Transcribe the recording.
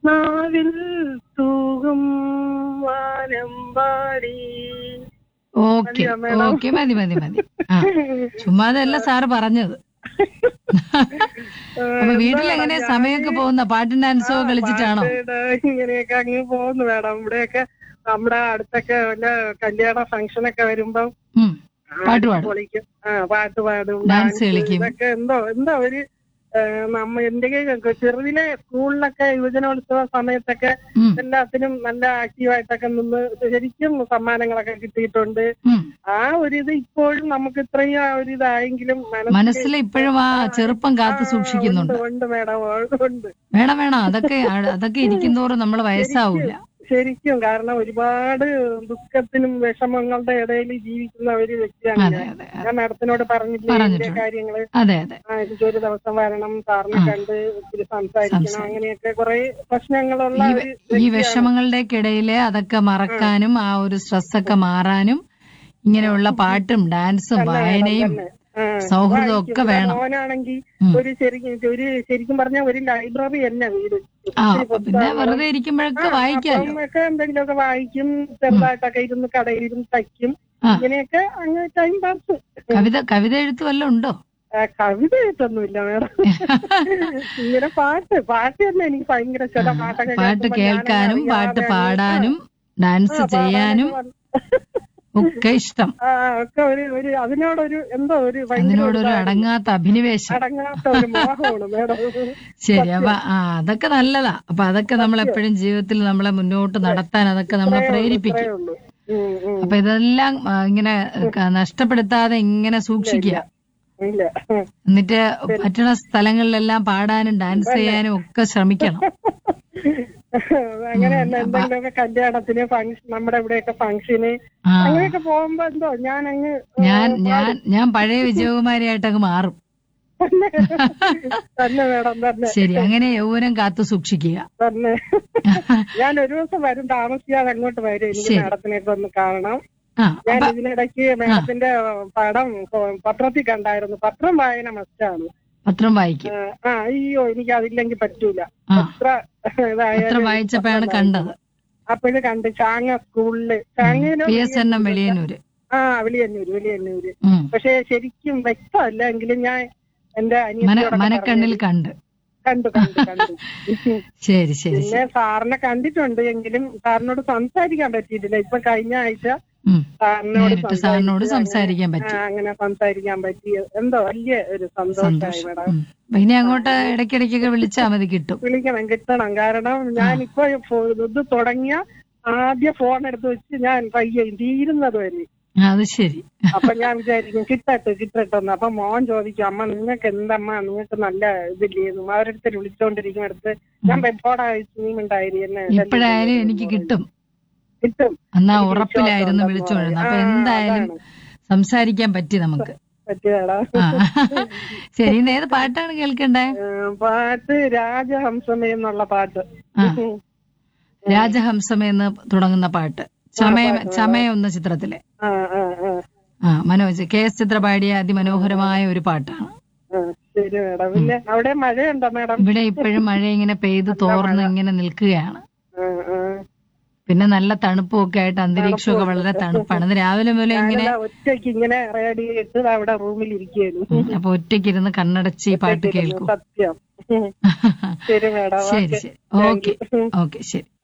നാവിൽ തൂകും വാനമ്പാടി ഓക്കെ മതിയോ, madam? ഓക്കെ മതി മതി മതി ആ ചുമ്മാതല്ല സാറ് പറഞ്ഞത് അപ്പൊ വീട്ടിൽ എങ്ങനെ സമയമൊക്കെ പോകുന്ന പാട്ടും ഡാൻസോ കളിച്ചിട്ടാണോ പാട്ട് ഇങ്ങനെയൊക്കെ അങ്ങ് പോകുന്നു മേഡം ഇവിടെയൊക്കെ നമ്മുടെ അടുത്തൊക്കെ വല്ല കല്യാണ ഫംഗ്ഷനൊക്കെ വരുമ്പം ഉം. പാട്ട് പാടും പൊളിക്കും ആ പാട്ട് പാടും ഡാൻസ് dance കളിക്കും. ഇതൊക്കെ എന്തോ എന്തോ ഒരു ആ, നമ്മ എന്റെ ചെറുതിലെ സ്കൂളിലൊക്കെ യുവജനോത്സവ സമയത്തൊക്കെ ഉം, എല്ലാത്തിനും നല്ല ആക്റ്റീവായിട്ടൊക്കെ നിന്ന് ശരിക്കും സമ്മാനങ്ങളൊക്കെ കിട്ടിയിട്ടുണ്ട് ഉം. ആ ഒരു ഇത് ഇപ്പോഴും നമുക്ക് ഇത്രയും ആ ഒരു ഇതായെങ്കിലും മനസ്സിൽ ഇപ്പോഴും ആ ചെറുപ്പം കാത്തു സൂക്ഷിക്കുന്നുണ്ട് ഉണ്ട് മേഡം ഉണ്ട് വേണം വേണം അതൊക്കെ അതൊക്കെ ഇരിക്കുന്തോറും നമ്മൾ വയസ്സാവൂല ശരിക്കും കാരണം ഒരുപാട് ദുഃഖത്തിനും വിഷമങ്ങളുടെ ഇടയിൽ ജീവിക്കുന്ന ഒരു വ്യക്തിയാണ് അതെ ഞാൻ അതെ ഞാൻ മാഡത്തിനോട് പറഞ്ഞില്ലേ ഇതിന്റെ പറഞ്ഞിട്ടുണ്ട്. കാര്യങ്ങള് അതെ അതെ ആ, എനിക്കൊരു ദിവസം വരണം സാറിനെ ആ. കണ്ട് ഒത്തിരി സംസാരിക്കണം സംസാരിക്കണം. അങ്ങനെയൊക്കെ കുറെ പ്രശ്നങ്ങളുള്ള ഈ ഒരു വെ- ഈ വ്യക്തിയാണ്. വിഷമങ്ങളുടെ ഇടയില് അതൊക്കെ മറക്കാനും ആ ഒരു സ്ട്രെസ് ഒക്കെ മാറാനും ഇങ്ങനെയുള്ള പാട്ടും ഡാൻസും തന്നെ വേണം, വായനയും തന്നെ. ആ, സൗഹൃദവും വായിക്കും. ഒക്കെ വേണം. മോനാണെങ്കിൽ ഉം. ഒരു ശരിക്കും ഒരു ശരിക്കും പറഞ്ഞ ഒരു ലൈബ്രറി തന്നെ വീട് ആ ഒത്തിരി അപ്പൊ പിന്നെ പുസ്തകങ്ങളും വെറുതെ ഇരിക്കുമ്പോഴൊക്കെ വായിക്കാലോ ഒക്കെ എന്തെങ്കിലുമൊക്കെ വായിക്കും ചെറുതായിട്ടൊക്കെ ഇരുന്ന് കടയിലിരുന്ന് തയ്ക്കും ആ. ഇങ്ങനെയൊക്കെ അങ്ങ് ടൈം പാസ് കവിത കവിത എഴുത്ത് വല്ലതും ഉണ്ടോ കവിത എഴുത്തൊന്നുമില്ല മേഡം ഇങ്ങനെ പാട്ട് പാട്ട് തന്നെ എനിക്ക് ഭയങ്കര ചില പാട്ടൊക്കെ പാട്ട് കേൾക്കുമ്പോ കേൾക്കാനും ഞാനങ്ങ് പാട്ട് അറിയാതെ പാടാനും ആ, ഡാൻസ് പാടാനൊക്കെ ചെയ്യാനും വന്ന്- ഒക്കെ ഇഷ്ടം ആ, ഒക്കെ ഒരു ഒരു അതിനോടൊരു എന്തോ ഒരു ഭയങ്കര അതിനോടൊരു ഇതാണ്. അടങ്ങാത്ത അഭിനിവേശം അടങ്ങാത്ത ഒരു മോഹമാണ് മേഡം ശരി അപ്പൊ ആ അതൊക്കെ നല്ലതാ അപ്പൊ അതൊക്കെ നമ്മൾ എപ്പോഴും ജീവിതത്തിൽ നമ്മളെ മുന്നോട്ട് നടത്താൻ അതൊക്കെ നമ്മളെ പ്രേരിപ്പിക്കും അത്രേ ഉള്ളൂ ഉം, ഉം. അപ്പൊ ഇതെല്ലാം ആ, ഇങ്ങനെ ക- നഷ്ടപ്പെടുത്താതെ ഇങ്ങനെ സൂക്ഷിക്കുക ഇല്ല എന്നിട്ട് പറ്റുന്ന സ്ഥലങ്ങളിലെല്ലാം പാടാനും ഡാൻസ് ചെയ്യാനും ഒക്കെ ശ്രമിക്കണം അങ്ങനെ തന്നെ എന്തെങ്കിലുമൊക്കെ കല്യാണത്തിന് ഫംഗ്ഷൻ നമ്മുടെ ഇവിടെയൊക്കെ ഫംഗ്ഷന് ആ അങ്ങനെയൊക്കെ പോകുമ്പോ എന്തോ ഞാൻ അങ്ങ് ഞാൻ ഞാൻ ഞാൻ പഴയ വിജയകുമാരിയായിട്ടങ്ങ് മാറും തന്നെ തന്നെ മേഡം തന്നെ ശരി അങ്ങനെ യൗവനം കാത്തു സൂക്ഷിക്കുക തന്നെ ഞാൻ ഒരു ദിവസം വരും താമസിയാതെ അങ്ങോട്ട് വരും എനിക്ക് ശരി. മാഡത്തിനെയൊക്കെ ഒന്ന് കാണണം ആ ഞാൻ അപ്പൊ ഇതിനിടയ്ക്ക് മാഡത്തിന്റെ പടം പത്രത്തിൽ കണ്ടായിരുന്നു പത്രം വായന മസ്റ്റാണ് പത്രം വായിക്കും ആ അയ്യോ എനിക്ക് അതില്ലെങ്കിൽ പറ്റൂല ആ എത്ര ഇതായാലും പത്രം വായിച്ചപ്പോഴാണ് കണ്ടത് അപ്പോഴും കണ്ട് ചാങ്ങ സ്കൂളില് ചാങ്ങയിലോ P S N M Veliyannoor ആ വെളിയന്നൂര് വെളിയന്നൂര് ഉം. പക്ഷെ ശരിക്കും വ്യക്തമല്ല എങ്കിലും ഞാൻ എന്റെ മന അനിയത്തിയോടൊക്കെ മനക്കണ്ണിൽ കണ്ട് കണ്ടു കണ്ടു കണ്ടു ശരി ശരി പിന്നെ സാറിനെ കണ്ടിട്ടുണ്ട് എങ്കിലും സാറിനോട് സംസാരിക്കാൻ പറ്റിയിട്ടില്ല ഇപ്പൊ കഴിഞ്ഞ ആഴ്ച ഉം. സാറിനോട് നേരിട്ട് സാറിനോട് സംസാരിച്ച് സംസാരിക്കാൻ ആ, പറ്റി അങ്ങനെ സംസാരിക്കാൻ പറ്റി എന്തോ വലിയ ഒരു സന്തോഷമായി സന്തോഷം മേഡം ഉം. അപ്പൊ ഇനി അങ്ങോട്ട് ഇടയ്ക്കിടയ്ക്കൊക്കെ വിളിച്ചാ മതി കിട്ടും വിളിക്കണം കിട്ടണം കാരണം ഞാനിപ്പോ ഫോ- ഇത് തുടങ്ങിയ ആദ്യ ഫോൺ എടുത്ത് വെച്ച് ഞാൻ പയ്യെ തീരുന്നത് വരെ ആ, അത് ശരി അപ്പൊ ഞാൻ വിചാരിക്കും കിട്ടട്ടെ കിട്ടട്ടെന്ന് അപ്പൊ മോൻ ചോദിക്കും അമ്മ നിങ്ങൾക്ക് എന്തമ്മ നിങ്ങൾക്ക് നല്ല ഇതില്ലേന്നു അവരടുത്ത് വിളിച്ചോണ്ടിരിക്കുന്നിടത്ത് ഞാൻ പെപ്പോടാ നീമുണ്ടായി എന്നെ ഇപ്പോഴായാലും എനിക്ക് കിട്ടും കിട്ടും എന്നാ എനിക്ക് ഉറപ്പിലായിരുന്നു വിശ്വാസം വിളിച്ചോണ്ടിരുന്നത് ഉണ്ടെന്ന് അപ്പൊ പറയാം. എന്തായാലും അതാണ്. സംസാരിക്കാൻ പറ്റി നമുക്ക് പറ്റിയതാടാ ആ ശരി ഇന്ന് ഏത് പാട്ടാണ് കേൾക്കണ്ടേ ഏ, പാട്ട് രാജഹംസമേ എന്നുള്ള പാട്ട് ആ രാജഹംസമേ എന്ന് തുടങ്ങുന്ന പാട്ട് ചമയം ചമയം എന്ന ചിത്രത്തിലെ ആ ആ ആ ആ മനോജ് കെ എസ് ചിത്ര പാടിയ അതിമനോഹരമായ ഒരു പാട്ടാണ് ആ, ശരി മേഡം പിന്നെ അവിടെ മഴയുണ്ടോ മേഡം ഇവിടെ ഇപ്പോഴും മഴ ഇങ്ങനെ പെയ്ത് തോർന്ന് ഇങ്ങനെ നിൽക്കുകയാണ് ആ, ആ. പിന്നെ നല്ല തണുപ്പും ഒക്കെ ആയിട്ട് അന്തരീക്ഷമൊക്കെ വളരെ തണുപ്പാണ് ഇന്ന് രാവിലെ മുതലേ ഇങ്ങനെ ഞാനിതാ ഒറ്റയ്ക്ക് ഇങ്ങനെ റേഡി ഇട്ട് ദാ അവിടെ റൂമിൽ ഇരിക്കുകയായിരുന്നു ഉം, അപ്പൊ ഒറ്റയ്ക്കിരുന്ന് കണ്ണടച്ച് ഈ പാട്ട് കേൾക്കും സത്യം ശരി മേഡം ശരി ഓക്കെ ശരി ഓക്കെ ഓക്കെ ശരി